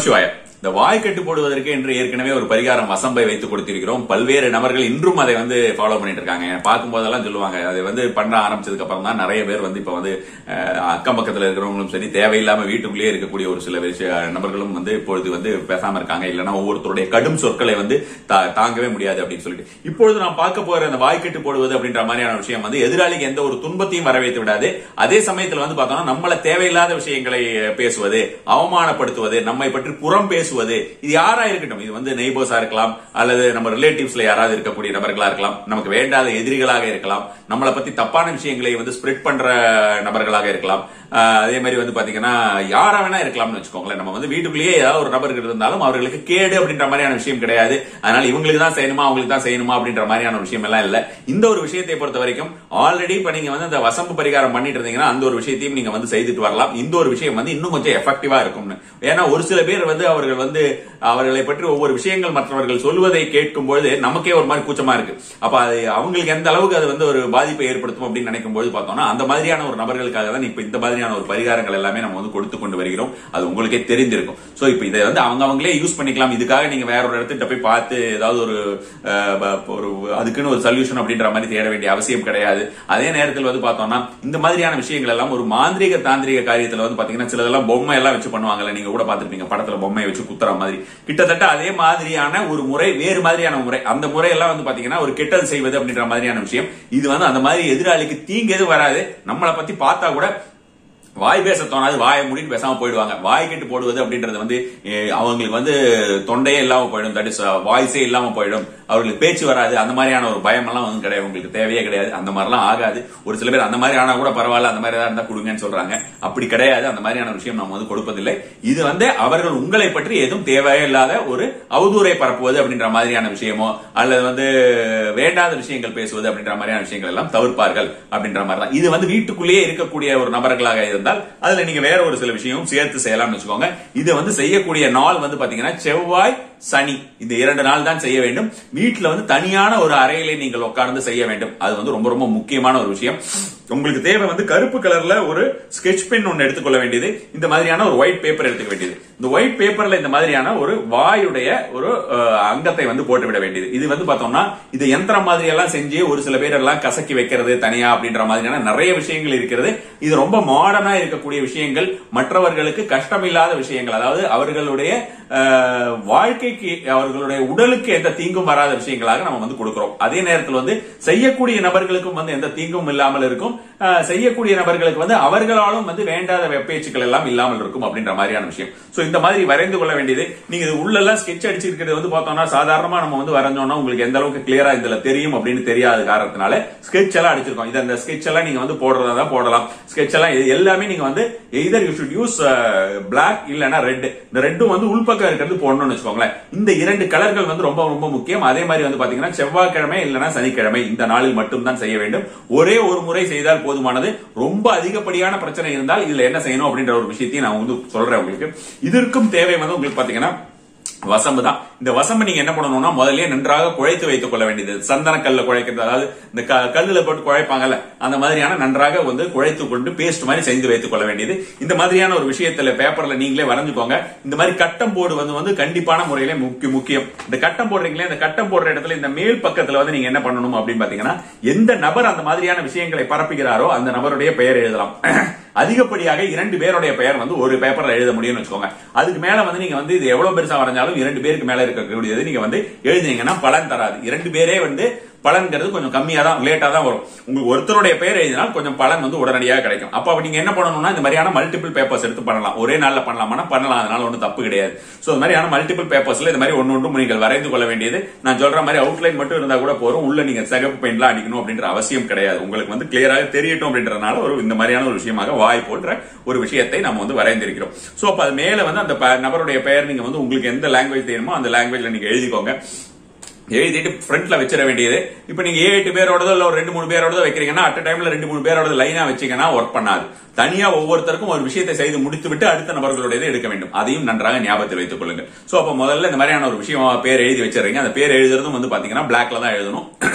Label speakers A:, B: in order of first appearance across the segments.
A: நமசிவாய இந்த வாய் கட்டு போடுவதற்கு என்று ஏற்கனவே ஒரு பரிகாரம் வசம்பை வைத்து கொடுத்திருக்கிறோம் பல்வேறு நபர்கள் இன்றும் அதை வந்து ஃபாலோ பண்ணிட்டு இருக்காங்க பார்க்கும் போதெல்லாம் சொல்லுவாங்க அதை வந்து பண்ண ஆரம்பிச்சதுக்கு அப்புறம் தான் நிறைய பேர் வந்து இப்ப வந்து அஹ், அக்கம் பக்கத்துல இருக்கிறவங்களும் சரி தேவையில்லாம வீட்டுக்குள்ளேயே இருக்கக்கூடிய ஒரு சில விஷய நபர்களும் வந்து இப்பொழுது வந்து பேசாம இருக்காங்க இல்லைன்னா ஒவ்வொருத்தருடைய கடும் சொற்களை வந்து தா- தாங்கவே முடியாது அப்படின்னு சொல்லிட்டு இப்பொழுது நான் பார்க்க போற அந்த வாய்க்கட்டு போடுவது அப்படின்ற மாதிரியான விஷயம் வந்து எதிராளிக்கு எந்த ஒரு துன்பத்தையும் வரவைத்து விடாது அதே சமயத்துல வந்து பார்த்தோம்னா நம்மள தேவையில்லாத விஷயங்களை பேசுவது அவமானப்படுத்துவது நம்மை பற்றி புறம் பேசுவது இது யாரா இருக்கட்டும் இது வந்து நெய்பர்ஸா இருக்கலாம் அல்லது நம்ம ரிலேட்டிவ்ஸ்ல யாராவது இருக்கக்கூடிய நபர்களா இருக்கலாம் நமக்கு வேண்டாத எதிரிகளாக இருக்கலாம் நம்மளை பத்தி தப்பான விஷயங்களை வந்து ஸ்ப்ரெட் பண்ற நபர்களாக இருக்கலாம் ஆஹ் அதே மாதிரி வந்து பாத்தீங்கன்னா யாரா வேணா இருக்கலாம்னு வச்சுக்கோங்களேன் நம்ம வந்து வீட்டுக்குள்ளேயே ஏதாவது ஒரு நபர்கள் இருந்தாலும் அவர்களுக்கு கேடு அப்படின்ற மாதிரியான விஷயம் கிடையாது அதனால இவங்களுக்கு தான் செய்யணுமா அவங்களுக்கு தான் செய்யணுமா அப்படின்ற மாதிரியான ஒரு விஷயம் எல்லாம் இல்ல இந்த ஒரு விஷயத்தை பொறுத்த வரைக்கும் ஆல்ரெடி இப்ப நீங்க வந்து அந்த வசம்பு பரிகாரம் பண்ணிட்டு இருந்தீங்கன்னா அந்த ஒரு விஷயத்தையும் நீங்க வந்து செய்துட்டு வரலாம் இந்த ஒரு விஷயம் வந்து இன்னும் கொஞ்சம் எஃபெக்டிவா இருக்கும்னு ஏன்னா ஒரு சில பேர் வந்து அவர்கள் வந்து அவர்களை பற்றி ஒவ்வொரு விஷயங்கள் மற்றவர்கள் சொல்வதை கேட்கும் பொழுது நமக்கே ஒரு மாதிரி கூச்சமா இருக்கு அப்ப அது அவங்களுக்கு எந்த அளவுக்கு அது வந்து ஒரு பாதிப்பை ஏற்படுத்தும் அப்படின்னு நினைக்கும் போது பார்த்தோம்னா அந்த மாதிரியான ஒரு நபர்களுக்காக தான் இப்ப இந்த மாதிரியான ஒரு பரிகாரங்கள் எல்லாமே நம்ம வந்து கொடுத்து கொண்டு வருகிறோம் அது உங்களுக்கே தெரிஞ்சிருக்கும் சோ இப்ப இதை வந்து அவங்க அவங்களே யூஸ் பண்ணிக்கலாம் இதுக்காக நீங்க வேற ஒரு இடத்துக்கிட்ட போய் பார்த்து ஏதாவது ஒரு அஹ், ப- ஒரு அதுக்குன்னு ஒரு சொல்யூஷன் அப்படின்ற மாதிரி தேட வேண்டிய அவசியம் கிடையாது அதே நேரத்தில் வந்து பார்த்தோம்னா இந்த மாதிரியான விஷயங்கள் எல்லாம் ஒரு மாந்திரிக தாந்திரிக காரியத்துல வந்து பாத்தீங்கன்னா சிலதெல்லாம் பொம்மை எல்லாம் வச்சு பண்ணுவாங்கல்ல நீங்க கூட பார்த்திருப்பீங்க படத்துல பொம்மையை வச்சு குத்துற மாதிரி கிட்டத்தட்ட அதே மாதிரியான ஒரு முறை வேறு மாதிரியான முறை அந்த முறையெல்லாம் வந்து பாத்தீங்கன்னா ஒரு கெட்டல் செய்வது அப்படின்ற மாதிரியான விஷயம் இது வந்து அந்த மாதிரி எதிராளிக்கு தீங்கு எதுவும் வராது நம்மளை பத்தி பார்த்தா கூட வாய் பேச தோணாது வாயை மூடிட்டு பேசாம போயிடுவாங்க வாய் கெட்டு போடுவது அப்படின்றது வந்து eh, அவங்களுக்கு வந்து தொண்டையே இல்லாம போயிடும் தட் இஸ் வாய்ஸே இல்லாம போயிடும் அவர்களுக்கு பேச்சு வராது அந்த மாதிரியான ஒரு பயம் எல்லாம் வந்து கிடையாது உங்களுக்கு தேவையே கிடையாது அந்த மாதிரிலாம் ஆகாது ஒரு சில பேர் அந்த மாதிரி ஆனா கூட பரவாயில்ல அந்த மாதிரி ஏதாவது இருந்தா கொடுங்கன்னு சொல்றாங்க அப்படி கிடையாது அந்த மாதிரியான விஷயம் நம்ம வந்து கொடுப்பதில்லை இது வந்து அவர்கள் உங்களை பற்றி எதுவும் தேவையில்லாத ஒரு அவதூறை பரப்புவது அப்படின்ற மாதிரியான விஷயமோ அல்லது வந்து வேண்டாத விஷயங்கள் பேசுவது அப்படின்ற மாதிரியான விஷயங்கள் எல்லாம் தவிர்ப்பார்கள் அப்படின்ற மாதிரி தான் இது வந்து வீட்டுக்குள்ளேயே இருக்கக்கூடிய ஒரு நபர்களாக இருந்தால் அதுல நீங்க வேற ஒரு சில விஷயமும் சேர்த்து செய்யலாம்னு வச்சுக்கோங்க இது வந்து செய்யக்கூடிய நாள் வந்து பாத்தீங்கன்னா செவ்வாய் சனி இந்த இரண்டு நாள் தான் செய்ய வேண்டும் வீட்டுல வந்து தனியான ஒரு அறையிலே நீங்கள் உட்கார்ந்து செய்ய வேண்டும் அது வந்து ரொம்ப ரொம்ப முக்கியமான ஒரு விஷயம் உங்களுக்கு தேவை வந்து கருப்பு கலர்ல ஒரு ஸ்கெட்ச் பென் ஒன்னு எடுத்துக்கொள்ள வேண்டியது இந்த மாதிரியான ஒரு ஒயிட் பேப்பர் எடுத்துக்க வேண்டியது இந்த ஒயிட் பேப்பர்ல இந்த மாதிரியான ஒரு வாயுடைய ஒரு அஹ், அங்கத்தை வந்து போட்டு விட வேண்டியது இது வந்து பார்த்தோம்னா இது யந்திரம் மாதிரி எல்லாம் செஞ்சு ஒரு சில பேர் எல்லாம் கசக்கி வைக்கிறது தனியா அப்படின்ற மாதிரியான நிறைய விஷயங்கள் இருக்கிறது இது ரொம்ப மாடர்னா இருக்கக்கூடிய விஷயங்கள் மற்றவர்களுக்கு கஷ்டமில்லாத விஷயங்கள் அதாவது அவர்களுடைய அஹ், வாழ்க்கைக்கு அவர்களுடைய உடலுக்கு எந்த தீங்கும் வராத விஷயங்களாக நம்ம வந்து கொடுக்கிறோம் அதே நேரத்தில் வந்து செய்யக்கூடிய நபர்களுக்கும் வந்து எந்த தீங்கும் இல்லாமல் இருக்கும் அஹ், செய்யக்கூடிய நபர்களுக்கு வந்து அவர்களாலும் வந்து வேண்டாத வெப்பேச்சுக்கள் எல்லாம் இல்லாமல் இருக்கும் அப்படின்ற மாதிரியான விஷயம் சோ இந்த மாதிரி வரைந்து கொள்ள வேண்டியது நீங்க இது உள்ளெல்லாம் ஸ்கெட்ச் அடிச்சிருக்கிறது வந்து பார்த்தோம்னா சாதாரணமா நம்ம வந்து வரைஞ்சோம்னா உங்களுக்கு எந்த அளவுக்கு கிளியரா இதுல தெரியும் அப்படின்னு தெரியாத காரணத்தினால ஸ்கெட்ச் எல்லாம் அடிச்சிருக்கோம் இது அந்த ஸ்கெட்ச் எல்லாம் நீங்க வந்து போடுறதா தான் போடலாம் ஸ்கெட்ச் எல்லாம் இது எல்லாமே நீங்க வந்து either you should use black இல்லனா ரெட் இந்த ரெட்டும் வந்து உள்பக்கம் இருக்கிறது போடணும்னு வச்சுக்கோங்களேன் இந்த இரண்டு கலர்கள் வந்து ரொம்ப ரொம்ப முக்கியம் அதே மாதிரி வந்து பாத்தீங்கன்னா செவ்வாய்க்கிழமை இல்லனா சனிக்கிழமை இந்த நாளில் மட்டும் தான் செய்ய வேண்டும் ஒரே ஒரு முறை செய்தால் போதுமானது ரொம்ப அதிகப்படியான பிரச்சனை இருந்தால் இதுல என்ன செய்யணும் அப்படின்ற ஒரு விஷயத்தையும் நான் வந்து சொல்றேன் உங்களுக்கு இதற்கும் தேவை வந்து உங்களுக்கு பாத்தீங்கன்னா வசம்பு தான் இந்த வசம்பு நீங்க என்ன பண்ணணும்னா முதல்லயே நன்றாக குழைத்து வைத்துக் கொள்ள வேண்டியது சந்தன கல்ல குழைக்கிறது அதாவது இந்த க- கல்லுல போட்டு குழைப்பாங்கல்ல அந்த மாதிரியான நன்றாக வந்து குழைத்து கொண்டு பேஸ்ட் மாதிரி செய்து வைத்துக் கொள்ள வேண்டியது இந்த மாதிரியான ஒரு விஷயத்துல பேப்பர்ல நீங்களே வரைஞ்சுக்கோங்க இந்த மாதிரி கட்டம் போடு வந்து வந்து கண்டிப்பான முறையில முக்கிய முக்கியம் இந்த கட்டம் போடுறீங்களே இந்த கட்டம் போடுற இடத்துல இந்த மேல் பக்கத்துல வந்து நீங்க என்ன பண்ணணும் அப்படின்னு பாத்தீங்கன்னா எந்த நபர் அந்த மாதிரியான விஷயங்களை பரப்புகிறாரோ அந்த நபருடைய பெயர் எழுதலாம் அதிகப்படியாக இரண்டு பேருடைய பெயர் வந்து ஒரு பேப்பர்ல எழுத முடியும்னு வச்சுக்கோங்க அதுக்கு மேல வந்து நீங்க வந்து இது எவ்வளவு பெருசா வரைஞ்சாலும் இரண்டு பேருக்கு மேல இருக்கக்கூடியது நீங்க வந்து எழுதினீங்கன்னா பலன் தராது இரண்டு பேரே வந்து பலன்கிறது கொஞ்சம் கம்மியா தான் லேட்டா தான் வரும் உங்களுக்கு ஒருத்தருடைய பெயர் எழுதினால் கொஞ்சம் பலன் வந்து உடனடியாக கிடைக்கும் அப்ப நீங்க என்ன பண்ணணும்னா இந்த மாதிரியான மல்டிபிள் பேப்பர்ஸ் எடுத்து பண்ணலாம் ஒரே நாள்ல பண்ணலாமா பண்ணலாம் அதனால ஒன்றும் தப்பு கிடையாது சோ இந்த மாதிரியான மல்டிபிள் பேப்பர்ஸ்ல இந்த மாதிரி ஒன்னு ஒன்றும் நீங்கள் வரைந்து கொள்ள வேண்டியது நான் சொல்ற மாதிரி அவுட்லைன் மட்டும் இருந்தா கூட போறோம் உள்ள நீங்க சிகப்பு பெயிண்ட்லாம் அடிக்கணும் அப்படின்ற அவசியம் கிடையாது உங்களுக்கு வந்து கிளியராக தெரியட்டும் அப்படின்றதுனால ஒரு இந்த மாதிரியான ஒரு விஷயமாக வாய் போன்ற ஒரு விஷயத்தை நம்ம வந்து வரைந்திருக்கிறோம் சோ அப்ப அது மேல வந்து அந்த ப- நபருடைய பெயர் நீங்க வந்து உங்களுக்கு எந்த லாங்குவேஜ் தெரியுமோ அந்த லாங்குவேஜ்ல நீங்க எழுதிக்கோங்க எழுதிட்டு ஃப்ரண்ட்ல வச்சிட வேண்டியது இப்ப நீங்க ஏழு எட்டு பேரோடதோ இல்ல ஒரு ரெண்டு மூணு பேரோடதோ வைக்கிறீங்கன்னா அட் டைம்ல ரெண்டு மூணு பேரோட லைனா வச்சீங்கன்னா ஒர்க் பண்ணாது தனியா ஒவ்வொருத்தருக்கும் ஒரு விஷயத்தை செய்து முடித்து விட்டு அடுத்த நபர்களுடையதை எடுக்க வேண்டும் அதையும் நன்றாக ஞாபகத்தில் வைத்துக் கொள்ளுங்க சோ அப்ப முதல்ல இந்த மாதிரியான ஒரு விஷயம் பேர் எழுதி வச்சிடுறீங்க அந்த பேர் எழுதுறதும் வந்து பாத்தீங்கன்னா பிளாக்ல தான் எழுதணும்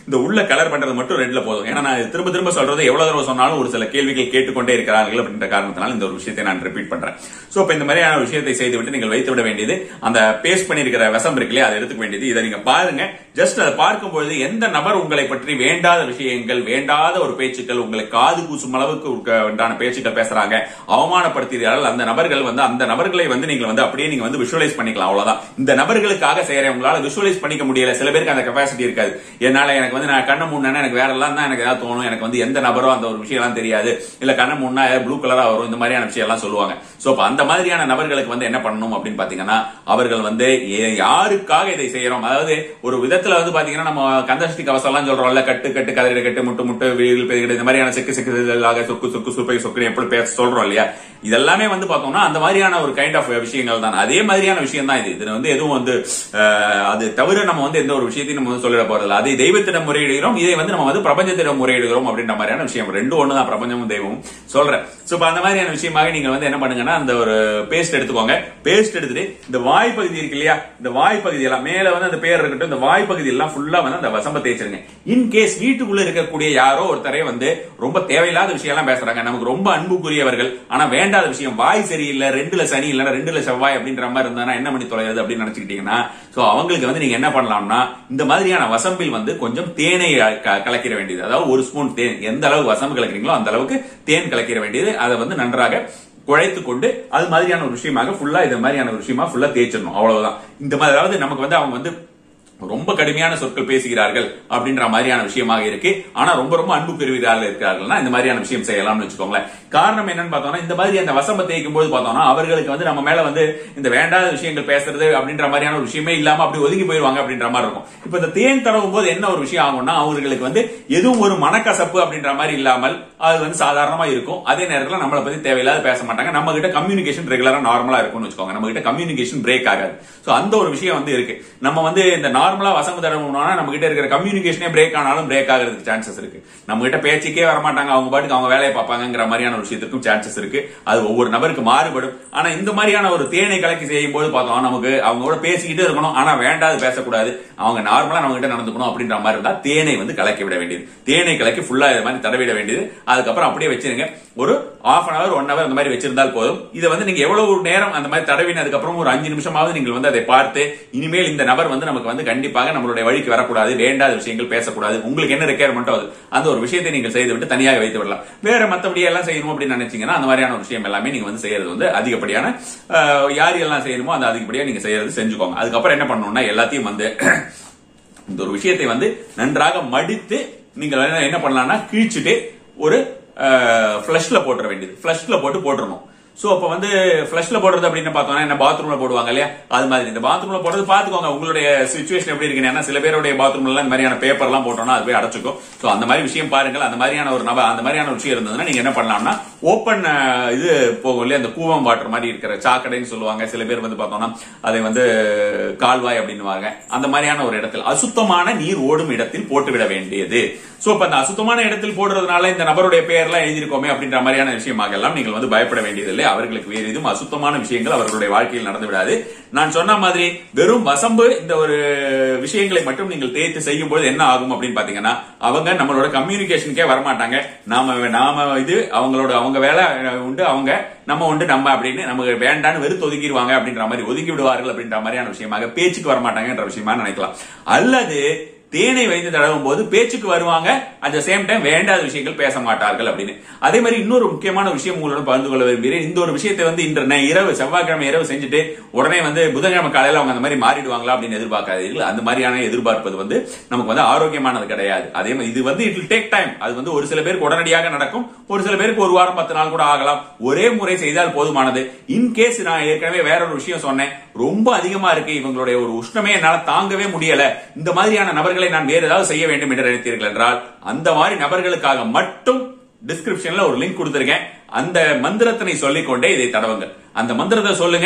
A: இந்த உள்ள கலர் பண்றது மட்டும் ரெட்ல போதும் ஏன்னா நான் இது திரும்ப திரும்ப சொல்றது எவ்வளவு தடவை சொன்னாலும் ஒரு சில கேள்விகள் கேட்டுக்கொண்டே இருக்கிறார்கள் அப்படின்ற காரணத்தினால இந்த ஒரு விஷயத்தை நான் ரிப்பீட் பண்றேன் சோ இப்ப இந்த மாதிரியான விஷயத்தை செய்துவிட்டு நீங்கள் வைத்து விட வேண்டியது அந்த பேஸ்ட் பண்ணிருக்கிற விஷம் இருக்கு இல்லையா அதை எடுத்துக்க வேண்டியது இதை நீங்க பாருங்க ஜஸ்ட் அதை பார்க்கும் பொழுது எந்த நபர் உங்களை பற்றி வேண்டாத விஷயங்கள் வேண்டாத ஒரு பேச்சுக்கள் உங்களை காது கூசும் அளவுக்கு உக்க- உண்டான பேச்சுக்கள் பேசுறாங்க அவமானப்படுத்துகிறார்கள் அந்த நபர்கள் வந்து அந்த நபர்களை வந்து நீங்க வந்து அப்படியே நீங்க வந்து விஷுவலைஸ் பண்ணிக்கலாம் அவ்வளவுதான் இந்த நபர்களுக்காக செய்யறேன் உங்களால விஷுவலைஸ் பண்ணிக்க முடியல சில பேருக்கு அந்த கெபாசிட்டி இருக்காது என்னால எனக்கு வந்து நான் கண்ணை மூடனா எனக்கு வேற எல்லாம் தான் எனக்கு ஏதாவது தோணும் எனக்கு வந்து எந்த நபரோ அந்த ஒரு விஷயம் எல்லாம் தெரியாது இல்ல கண்ணை மூடனா ப்ளூ கலரா வரும் இந்த மாதிரியான விஷயம் எல்லாம் சொல்லுவாங்க சோ அப்ப அந்த மாதிரியான நபர்களுக்கு வந்து என்ன பண்ணணும் அப்படின்னு பாத்தீங்கன்னா அவர்கள் வந்து ஏ- யாருக்காக இதை செய்யறோம் அதாவது ஒரு விதத்துல வந்து பாத்தீங்கன்னா நம்ம கந்தசக்தி கவசம் எல்லாம் சொல்றோம்ல கட்டு கட்டு கதிரை கட்டு முட்டு முட்டு வீடு பெருகிடு இந்த மாதிரியான செக்கு செக்கு சொக்கு சொக்கு சுப்பை சொக்கு எப்படி பேச சொல்றோம் இல்லையா இதெல்லாமே வந்து பார்த்தோம்னா அந்த மாதிரியான ஒரு கைண்ட் ஆஃப் விஷயங்கள் தான் அதே மாதிரியான விஷயம் தான் இது இதுல வந்து எதுவும் வந்து அஹ், அது தவிர நம்ம வந்து எந்த ஒரு விஷயத்தையும் நம்ம வந்து சொல்லிட போறதில்ல அதை தெய்வத்திடம் முறையிடுகிறோம் இதை வந்து நம்ம வந்து பிரபஞ்சத்திடம் முறையிடுகிறோம் அப்படின்ற மாதிரியான விஷயம் ரெண்டு ஒண்ணுதான் பிரபஞ்சமும் தெய்வமும் சொல்றேன் சோ இப்ப அந்த மாதிரியான விஷயமாக நீங்க வந்து என்ன பண்ணுங்கன்னா அந்த ஒரு பேஸ்ட் எடுத்துக்கோங்க பேஸ்ட் எடுத்துட்டு இந்த வாய் பகுதி இருக்கு இல்லையா இந்த வாய் பகுதி எல்லாம் மேல வந்து அந்த பேர் இருக்கட்டும் இந்த வாய் பகுதி எல்லாம் ஃபுல்லா வந்து அந்த வசம்ப தேய்ச்சிருங்க இன் கேஸ் வீட்டுக்குள்ள இருக்கக்கூடிய யாரோ ஒருத்தரே வந்து ரொம்ப தேவையில்லாத விஷயம் எல்லாம் பேசுறாங்க நமக்கு ரொம்ப அன்புக்குரியவர்கள் ஆனா வேண்டாத விஷயம் வாய் சரியில்லை ரெண்டுல சனி இல்லைன்னா ரெண்டுல செவ்வாய் அப்படின்ற மாதிரி இருந்தா என்ன பண்ணி தொலைகிறது அப்படின்னு நினைச்சுக்கிட்டீங்கன்னா சோ அவங்களுக்கு வந்து நீங்க என்ன பண்ணலாம்னா இந்த மாதிரியான வசம்பில் வந்து கொஞ்சம் தேனை க- கலக்கிற வேண்டியது அதாவது ஒரு ஸ்பூன் தேன் எந்த அளவு வசம்பு கலக்கிறீங்களோ அந்த அளவுக்கு தேன் கலக்கிற வேண்டியது அதை வந்து நன்றாக குழைத்து கொண்டு அது மாதிரியான ஒரு விஷயமாக ஃபுல்லா இது மாதிரியான ஒரு விஷயமா ஃபுல்லா தேய்ச்சிடணும் அவ்வளவுதான் இந்த மாதிரி அதாவது நமக்கு வந்து அவங்க வந்து ரொம்ப கடுமையான சொற்கள் பேசுகிறார்கள் அப்படின்ற மாதிரியான விஷயமாக இருக்கு ஆனா ரொம்ப ரொம்ப அன்பு பெறுகிறார்கள் இருக்கிறார்கள்னா இந்த மாதிரியான விஷயம் செய்யலாம்னு வச்சுக்கோங்களேன் காரணம் என்னன்னு பார்த்தோம்னா இந்த மாதிரி அந்த வசம்ப தேய்க்கும் போது பார்த்தோம்னா அவர்களுக்கு வந்து நம்ம மேல வந்து இந்த வேண்டாத விஷயங்கள் பேசுறது அப்படின்ற மாதிரியான ஒரு விஷயமே இல்லாம அப்படி ஒதுங்கி போயிருவாங்க அப்படின்ற மாதிரி இருக்கும் இப்ப இந்த தேன் தடவும் போது என்ன ஒரு விஷயம் ஆகும்னா அவர்களுக்கு வந்து எதுவும் ஒரு மனக்கசப்பு அப்படின்ற மாதிரி இல்லாமல் அது வந்து சாதாரணமா இருக்கும் அதே நேரத்துல நம்மளை பத்தி தேவையில்லாத பேச மாட்டாங்க நம்ம கிட்ட கம்யூனிகேஷன் ரெகுலரா நார்மலா இருக்கும்னு வச்சுக்கோங்க நம்ம கிட்ட கம்யூனிகேஷன் பிரேக் ஆகாது சோ அந்த ஒரு விஷயம் வந்து இருக்கு நம்ம வந்து இந்த நார்மலா வசம்பு தடவுனா நம்ம கிட்ட இருக்கிற கம்யூனிகேஷனே பிரேக் ஆனாலும் பிரேக் ஆகிறதுக்கு சான்சஸ் இருக்கு நம்ம கிட்ட பேச்சுக்கே வர மாட்டாங்க அவங்க பாட்டுக்கு அவங்க வேலையை பார்ப்பாங்கங்கிற மாதிரியான ஒரு விஷயத்துக்கும் சான்சஸ் இருக்கு அது ஒவ்வொரு நபருக்கு மாறுபடும் ஆனா இந்த மாதிரியான ஒரு தேனை கலக்கி செய்யும் போது பார்த்தோம் நமக்கு அவங்க கூட பேசிக்கிட்டே இருக்கணும் ஆனா வேண்டாது பேசக்கூடாது அவங்க நார்மலா நம்ம கிட்ட நடந்துக்கணும் அப்படின்ற மாதிரி இருந்தா தேனை வந்து கலக்கி விட வேண்டியது தேனை கலக்கி ஃபுல்லா இது மாதிரி தடவிட வேண்டியது அதுக்கப்புறம் அப்படியே வச்சிருங்க ஒரு half an hour one hour அந்த மாதிரி வச்சிருந்தால் போதும் இதை வந்து நீங்க எவ்வளவு நேரம் அந்த மாதிரி தடவினதுக்கு அப்புறம் ஒரு அஞ்சு நிமிஷமாவது நீங்கள் வந்து அதை பார்த்து இனிமேல் இந்த நபர் வந்து நமக்கு வந்து கண்டிப்பாக நம்மளுடைய வழிக்கு வரக்கூடாது வேண்டாத விஷயங்கள் பேசக்கூடாது உங்களுக்கு என்ன ரெக்குயர்மெண்ட்டோ அது அந்த ஒரு விஷயத்தை நீங்கள் செய்துவிட்டு தனியாக வைத்து விடலாம் வேற மத்தபடி எல்லாம் செய்யணும் அப்படின்னு நினைச்சீங்கன்னா அந்த மாதிரியான ஒரு விஷயம் எல்லாமே நீங்க வந்து செய்யறது வந்து அதிகப்படியான அஹ், யார் எல்லாம் செய்யணுமோ அந்த அதிகப்படியா நீங்க செய்யறது செஞ்சுக்கோங்க அதுக்கப்புறம் என்ன பண்ணணும்னா எல்லாத்தையும் வந்து இந்த ஒரு விஷயத்தை வந்து நன்றாக மடித்து நீங்கள் என்ன- என்ன பண்ணலாம்னா கிழிச்சிட்டு ஒரு ஃபிளஷ்ல போட்டுற வேண்டியது ஃபிளஷ்ல போட்டு போட்டுறணும் சோ அப்ப வந்து ஃபிளஷ்ல போடுறது அப்படின்னு பார்த்தோம்னா என்ன பாத்ரூம்ல போடுவாங்க இல்லையா அது மாதிரி இந்த பாத்ரூம்ல போடுறது பாத்துக்கோங்க உங்களுடைய சுச்சுவேஷன் எப்படி இருக்கு ஏன்னா சில பேருடைய பாத்ரூம்ல எல்லாம் இந்த மாதிரியான பேப்பர் எல்லாம் போட்டோம்னா அது போய் அடைச்சுக்கும் சோ அந்த மாதிரி விஷயம் பாருங்கள் அந்த மாதிரியான ஒரு நப அந்த மாதிரியான விஷயம் இருந்ததுன்னா நீங்க என்ன பண்ணலாம்னா ஓப்பன் இது போகும் இல்லையா அந்த கூவம் வாட்டர் மாதிரி இருக்கிற சாக்கடைன்னு சொல்லுவாங்க சில பேர் வந்து பார்த்தோம்னா அதை வந்து கால்வாய் அப்படின்னுவாங்க அந்த மாதிரியான ஒரு இடத்தில் அசுத்தமான நீர் ஓடும் இடத்தில் போட்டு விட வேண்டியது சோ இப்ப அந்த அசுத்தமான இடத்தில் போடுறதுனால இந்த நபருடைய பெயர்லாம் எழுதியிருக்கோமே அப்படின்ற மாதிரியான விஷயமாக எல்லாம் நீங்கள் வந்து பயப்பட வேண்டியதில்லை அவர்களுக்கு வேறு எதுவும் அசுத்தமான விஷயங்கள் அவர்களுடைய வாழ்க்கையில் நடந்து விடாது நான் சொன்ன மாதிரி வெறும் வசம்பு இந்த ஒரு விஷயங்களை மட்டும் நீங்கள் தேய்த்து செய்யும் போது என்ன ஆகும் அப்படின்னு பாத்தீங்கன்னா அவங்க நம்மளோட கம்யூனிகேஷனுக்கே வரமாட்டாங்க நாம நாம இது அவங்களோட அவங்க வேலை உண்டு அவங்க நம்ம உண்டு நம்ம அப்படின்னு நமக்கு வேண்டான்னு வெறுத்து ஒதுக்கிடுவாங்க அப்படின்ற மாதிரி ஒதுக்கி விடுவார்கள் அப்படின்ற மாதிரியான விஷயமாக பேச்சுக்கு வரமாட்டாங்கன்ற விஷயமா நினைக்கலாம் அல்லது தேனை வைத்து தடவும் போது பேச்சுக்கு வருவாங்க அட் த சேம் டைம் வேண்டாத விஷயங்கள் பேச மாட்டார்கள் அப்படின்னு அதே மாதிரி இன்னொரு முக்கியமான விஷயம் உங்களோட பகிர்ந்து கொள்ள விரும்புகிறேன் இந்த ஒரு விஷயத்தை வந்து இன்று நை- இரவு செவ்வாய்க்கிழமை இரவு செஞ்சுட்டு உடனே வந்து புதன்கிழமை காலையில அவங்க அந்த மாதிரி மாறிடுவாங்களா அப்படின்னு எதிர்பார்க்காதீர்கள் அந்த மாதிரியான எதிர்பார்ப்பது வந்து நமக்கு வந்து ஆரோக்கியமானது கிடையாது அதே மாதிரி இது வந்து இட் டேக் டைம் அது வந்து ஒரு சில பேருக்கு உடனடியாக நடக்கும் ஒரு சில பேருக்கு ஒரு வாரம் பத்து நாள் கூட ஆகலாம் ஒரே முறை செய்தால் போதுமானது இன் கேஸ் நான் ஏற்கனவே வேற ஒரு விஷயம் சொன்னேன் ரொம்ப அதிகமா இருக்கு இவங்களுடைய ஒரு உஷ்ணமே என்னால தாங்கவே முடியல இந்த மாதிரியான நபர்களை நான் வேற ஏதாவது செய்ய வேண்டும் என்று நினைத்தீர்கள் என்றால் அந்த மாதிரி நபர்களுக்காக மட்டும் டிஸ்கிரிப்ஷன்ல ஒரு லிங்க் கொடுத்திருக்கேன் அந்த மந்திரத்தினை சொல்லிக் கொண்டே இதை தடவுங்க அந்த மந்திரத்தை சொல்லுங்க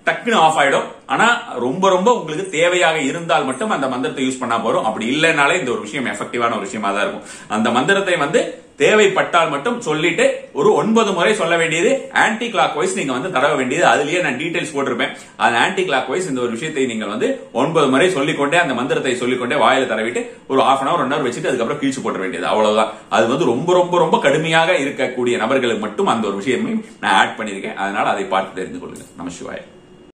A: டக்குன்னு ஆஃப் ஆயிடும் ஆனா ரொம்ப ரொம்ப உங்களுக்கு தேவையாக இருந்தால் மட்டும் அந்த மந்திரத்தை யூஸ் பண்ணா போறோம் அப்படி இல்லைனாலே இந்த ஒரு விஷயம் எஃபெக்டிவான ஒரு விஷயமா தான் இருக்கும் அந்த மந்திரத்தை வந்து தேவைப்பட்டால் மட்டும் சொல்லிட்டு ஒரு ஒன்பது முறை சொல்ல வேண்டியது ஆன்டி கிளாக் வைஸ் நீங்க வந்து தடவ வேண்டியது அதுலயே நான் டீடைல்ஸ் போட்டிருப்பேன் அது ஆன்டி கிளாக் வைஸ் இந்த ஒரு விஷயத்தை நீங்கள் வந்து ஒன்பது முறை சொல்லிக்கொண்டே அந்த மந்திரத்தை சொல்லிக்கொண்டே வாயில தடவிட்டு ஒரு half an hour one hour வச்சுட்டு அதுக்கப்புறம் கீழ்ச்சி போட்ட வேண்டியது அவ்வளவுதான் அது வந்து ரொம்ப ரொம்ப ரொம்ப கடுமையாக இருக்கக்கூடிய நபர்களுக்கு மட்டும் அந்த ஒரு விஷயமே நான் ஆட் பண்ணியிருக்கேன் அதனால அதை பார்த்து தெரிந்து கொள்ளுங்க நம சிவாய்